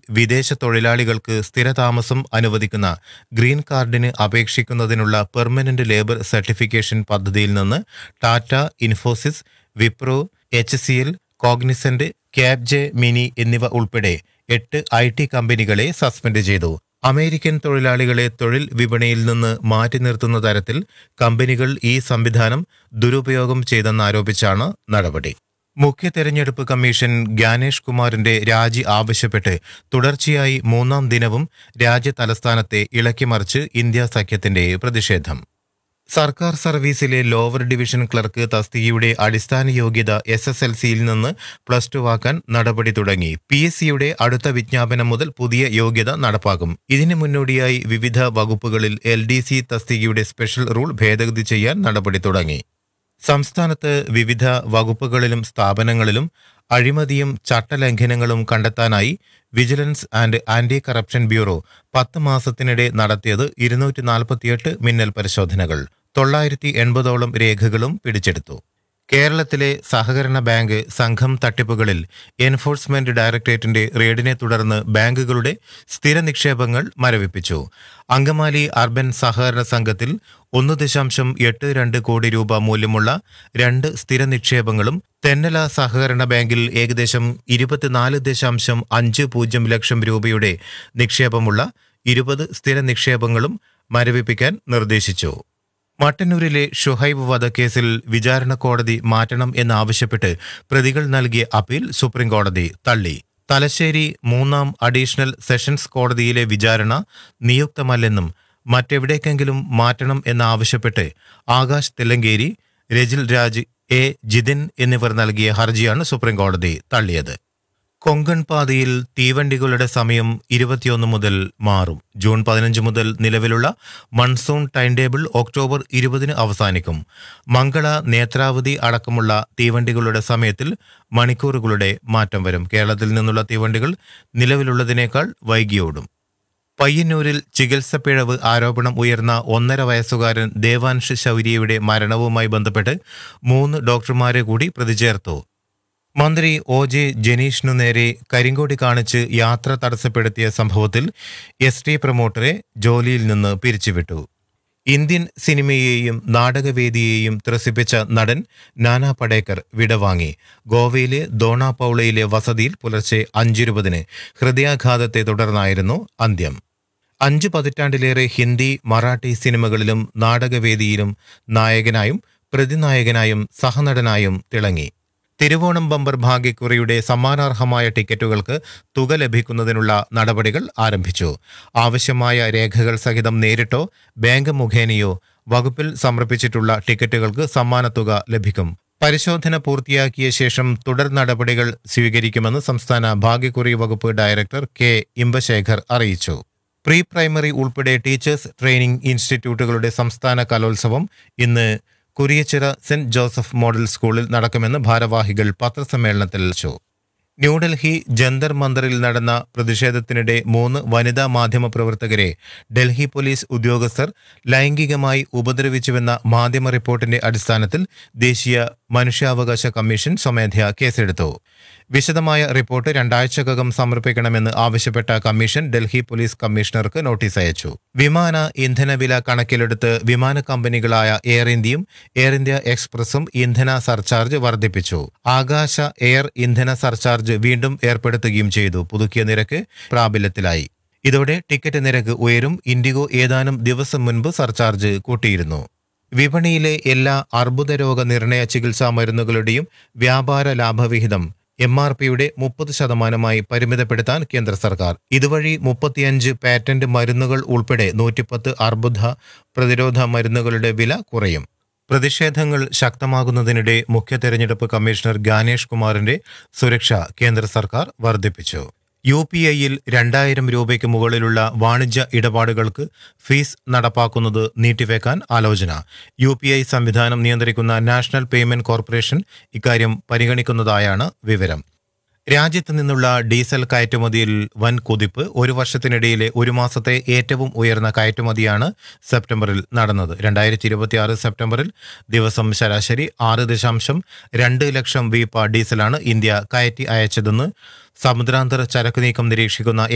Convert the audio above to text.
വിദേശ തൊഴിലാളികൾക്ക് സ്ഥിരതാമസം അനുവദിക്കുന്ന ഗ്രീൻ കാർഡിന് അപേക്ഷിക്കുന്നതിനുള്ള പെർമനന്റ് ലേബർ സർട്ടിഫിക്കേഷൻ പദ്ധതിയിൽ നിന്ന് Tata Infosys Wipro H C L Cognizant Capgemini എന്നിവ ഉൾപ്പെടെ എട്ട് ഐ ടി കമ്പനികളെ സസ്പെൻഡ് ചെയ്തു അമേരിക്കൻ തൊഴിലാളികളെ തൊഴിൽ വിപണിയിൽ നിന്ന് മാറ്റി നിർത്തുന്ന തരത്തിൽ കമ്പനികൾ ഈ സംവിധാനം ദുരുപയോഗം ചെയ്തെന്നാരോപിച്ചാണ് നടപടി മുഖ്യ തെരഞ്ഞെടുപ്പ് കമ്മീഷൻ ജ്ഞാനേഷ് കുമാറിന്റെ രാജി ആവശ്യപ്പെട്ട് തുടർച്ചയായി മൂന്നാം ദിനവും രാജ്യ തലസ്ഥാനത്തെ ഇളക്കിമറിച്ച് ഇന്ത്യ സഖ്യത്തിന്റെ പ്രതിഷേധം സർക്കാർ സർവീസിലെ ലോവർ ഡിവിഷൻ ക്ലർക്ക് തസ്തികയുടെ അടിസ്ഥാന യോഗ്യത എസ് എസ് എൽ സിയിൽ നിന്ന് പ്ലസ് ടു ആക്കാൻ നടപടി തുടങ്ങി പി എസ് സിയുടെ അടുത്ത വിജ്ഞാപനം മുതൽ പുതിയ യോഗ്യത നടപ്പാക്കും ഇതിന് മുന്നോടിയായി വിവിധ വകുപ്പുകളിൽ എൽ ഡി സി തസ്തികയുടെ സ്പെഷ്യൽ റൂൾ ഭേദഗതി ചെയ്യാൻ നടപടി തുടങ്ങി സംസ്ഥാനത്ത് വിവിധ വകുപ്പുകളിലും സ്ഥാപനങ്ങളിലും അഴിമതിയും ചട്ടലംഘനങ്ങളും കണ്ടെത്താനായി vigilance and anti corruption bureau പത്ത് മാസത്തിനിടെ നടത്തിയത് ഇരുന്നൂറ്റി നാൽപ്പത്തിയെട്ട് മിന്നൽ പരിശോധനകൾ തൊള്ളായിരത്തി എൺപതോളം രേഖകളും പിടിച്ചെടുത്തു കേരളത്തിലെ സഹകരണ ബാങ്ക് സംഘം തട്ടിപ്പുകളിൽ എൻഫോഴ്സ്മെന്റ് ഡയറക്ടറേറ്റിന്റെ റെയ്ഡിനെ തുടർന്ന് ബാങ്കുകളുടെ സ്ഥിര നിക്ഷേപങ്ങൾ മരവിപ്പിച്ചു അങ്കമാലി അർബൻ സഹകരണ സംഘത്തിൽ ഒന്ന് ദശാംശം എട്ട് രണ്ട് കോടി രൂപ മൂല്യമുള്ള രണ്ട് സ്ഥിര നിക്ഷേപങ്ങളും തെന്നല സഹകരണ ബാങ്കിൽ ഏകദേശം ഇരുപത്തിനാല് ദശാംശം അഞ്ച് പൂജ്യം ലക്ഷം രൂപയുടെ നിക്ഷേപമുള്ള ഇരുപത് സ്ഥിര നിക്ഷേപങ്ങളും മരവിപ്പിക്കാൻ നിർദ്ദേശിച്ചു മട്ടന്നൂരിലെ ഷുഹൈബ് വധക്കേസിൽ വിചാരണ കോടതി മാറ്റണം എന്നാവശ്യപ്പെട്ട് പ്രതികൾ നൽകിയ അപ്പീൽ സുപ്രീംകോടതി തള്ളി തലശ്ശേരി മൂന്നാം അഡീഷണൽ സെഷൻസ് കോടതിയിലെ വിചാരണ നിയുക്തമല്ലെന്നും മറ്റെവിടേക്കെങ്കിലും മാറ്റണം എന്നാവശ്യപ്പെട്ട് ആകാശ് തെല്ലങ്കേരി രജിൽ രാജ് എ ജിതിൻ എന്നിവർ നൽകിയ ഹർജിയാണ് സുപ്രീംകോടതി തള്ളിയത് കൊങ്കൺ പാതയിൽ തീവണ്ടികളുടെ സമയം ഇരുപത്തിയൊന്ന് മുതൽ മാറും ജൂൺ പതിനഞ്ച് മുതൽ നിലവിലുള്ള മൺസൂൺ ടൈം ടേബിൾ ഒക്ടോബർ ഇരുപതിന് അവസാനിക്കും മംഗള നേത്രാവതി അടക്കമുള്ള തീവണ്ടികളുടെ സമയത്തിൽ മണിക്കൂറുകളുടെ മാറ്റം വരും കേരളത്തിൽ നിന്നുള്ള തീവണ്ടികൾ നിലവിലുള്ളതിനേക്കാൾ വൈകിയോടും പയ്യന്നൂരിൽ ചികിത്സ പിഴവ് ആരോപണം ഉയർന്ന ഒന്നര വയസ്സുകാരൻ ദേവാൻഷ് ശൗര്യയുടെ മരണവുമായി ബന്ധപ്പെട്ട് മൂന്ന് ഡോക്ടർമാരെ കൂടി പ്രതിചേർത്തു മന്ത്രി ഒ ജെ ജനീഷിനു നേരെ കരിങ്കോടി കാണിച്ച് യാത്ര തടസ്സപ്പെടുത്തിയ സംഭവത്തിൽ എസ് ടി പ്രൊമോട്ടറെ ജോലിയിൽ നിന്ന് പിരിച്ചുവിട്ടു ഇന്ത്യൻ സിനിമയെയും നാടകവേദിയെയും ത്രസിപ്പിച്ച നടൻ നാനാ പടേക്കർ വിടവാങ്ങി ഗോവയിലെ ദോണ പൗളയിലെ വസതിയിൽ പുലർച്ചെ അഞ്ചിരുപതിന് ഹൃദയാഘാതത്തെ തുടർന്നായിരുന്നു അന്ത്യം അഞ്ച് പതിറ്റാണ്ടിലേറെ ഹിന്ദി മറാഠി സിനിമകളിലും നാടകവേദിയിലും നായകനായും പ്രതിനായകനായും സഹനടനായും തിളങ്ങി തിരുവോണം ബമ്പർ ഭാഗ്യക്കുറിയുടെ സമ്മാനാർഹമായ ടിക്കറ്റുകൾക്ക് തുക ലഭിക്കുന്നതിനുള്ള നടപടികൾ ആരംഭിച്ചു ആവശ്യമായ രേഖകൾ സഹിതം നേരിട്ടോ ബാങ്ക് മുഖേനയോ വകുപ്പിൽ സമർപ്പിച്ചിട്ടുള്ള ടിക്കറ്റുകൾക്ക് സമ്മാനത്തുക ലഭിക്കും പരിശോധന പൂർത്തിയാക്കിയ ശേഷം തുടർ നടപടികൾ സ്വീകരിക്കുമെന്ന് സംസ്ഥാന ഭാഗ്യക്കുറി വകുപ്പ് ഡയറക്ടർ കെ ഇമ്പശേഖർ അറിയിച്ചു പ്രീ പ്രൈമറി ഉൾപ്പെടെ ടീച്ചേഴ്സ് ട്രെയിനിംഗ് ഇൻസ്റ്റിറ്റ്യൂട്ടുകളുടെ സംസ്ഥാന കലോത്സവം ഇന്ന് കുരിയച്ചിറ സെന്റ് ജോസഫ് മോഡൽ സ്കൂളിൽ നടക്കുമെന്ന് ഭാരവാഹികൾ പത്രസമ്മേളനത്തിൽ അറിയിച്ചു ന്യൂഡൽഹി ജന്തർ മന്ദറിൽ നടന്ന പ്രതിഷേധത്തിനിടെ മൂന്ന് വനിതാ മാധ്യമ പ്രവർത്തകരെ ഡൽഹി പോലീസ് ഉദ്യോഗസ്ഥർ ലൈംഗികമായി ഉപദ്രവിച്ചുവെന്ന മാധ്യമ റിപ്പോർട്ടിന്റെ അടിസ്ഥാനത്തിൽ ദേശീയ മനുഷ്യാവകാശ കമ്മീഷൻ സ്വമേധയാ കേസെടുത്തു വിശദമായ റിപ്പോർട്ട് രണ്ടാഴ്ചക്കകം സമർപ്പിക്കണമെന്ന് ആവശ്യപ്പെട്ട കമ്മീഷൻ ഡൽഹി പോലീസ് കമ്മീഷണർക്ക് നോട്ടീസ് അയച്ചു വിമാന ഇന്ധനവില കണക്കിലെടുത്ത് വിമാന കമ്പനികളായ എയർ ഇന്ത്യയും എയർ ഇന്ത്യ എക്സ്പ്രസും ഇന്ധന സർചാർജ് വർദ്ധിപ്പിച്ചു ആകാശ എയർ ഇന്ധന സർചാർജ് വീണ്ടും ഏർപ്പെടുത്തുകയും ചെയ്തു പുതുക്കിയ നിരക്ക് പ്രാബല്യത്തിലായി ഇതോടെ ടിക്കറ്റ് നിരക്ക് ഉയരും ഇൻഡിഗോ ഏതാനും ദിവസം മുൻപ് സർചാർജ് കൂട്ടിയിരുന്നു വിപണിയിലെ എല്ലാ അർബുദ രോഗ നിർണയ ചികിത്സാ മരുന്നുകളുടെയും വ്യാപാര ലാഭവിഹിതം എം ആർ പിയുടെ മുപ്പത് ശതമാനമായി പരിമിതപ്പെടുത്താൻ കേന്ദ്ര സർക്കാർ ഇതുവഴി മുപ്പത്തിയഞ്ച് പാറ്റന്റ് മരുന്നുകൾ ഉൾപ്പെടെ നൂറ്റിപ്പത്ത് അർബുദ പ്രതിരോധ മരുന്നുകളുടെ വില കുറയും പ്രതിഷേധങ്ങൾ ശക്തമാകുന്നതിനിടെ മുഖ്യ തെരഞ്ഞെടുപ്പ് കമ്മീഷണർ ഗാനേഷ് കുമാറിന്റെ സുരക്ഷ കേന്ദ്ര സർക്കാർ വർദ്ധിപ്പിച്ചു യു പി ഐയിൽ രണ്ടായിരം രൂപയ്ക്ക് മുകളിലുള്ള വാണിജ്യ ഇടപാടുകൾക്ക് ഫീസ് നടപ്പാക്കുന്നത് നീട്ടിവെക്കാൻ ആലോചന യു പി ഐ സംവിധാനം നിയന്ത്രിക്കുന്ന നാഷണൽ പേയ്മെന്റ് കോർപ്പറേഷൻ ഇക്കാര്യം പരിഗണിക്കുന്നതായാണ് വിവരം രാജ്യത്ത് നിന്നുള്ള ഡീസൽ കയറ്റുമതിയിൽ വൻ കുതിപ്പ് ഒരു വർഷത്തിനിടയിലെ ഒരു മാസത്തെ ഏറ്റവും ഉയർന്ന കയറ്റുമതിയാണ് സെപ്റ്റംബറിൽ നടന്നത് രണ്ടായിരത്തി ഇരുപത്തിയാറ് സെപ്റ്റംബറിൽ ദിവസം ശരാശരി ആറ് ദശാംശം രണ്ട് ലക്ഷം വീപ്പ ഡീസലാണ് ഇന്ത്യ കയറ്റി അയച്ചതെന്ന് സമുദ്രാന്തര ചരക്ക് നീക്കം നിരീക്ഷിക്കുന്ന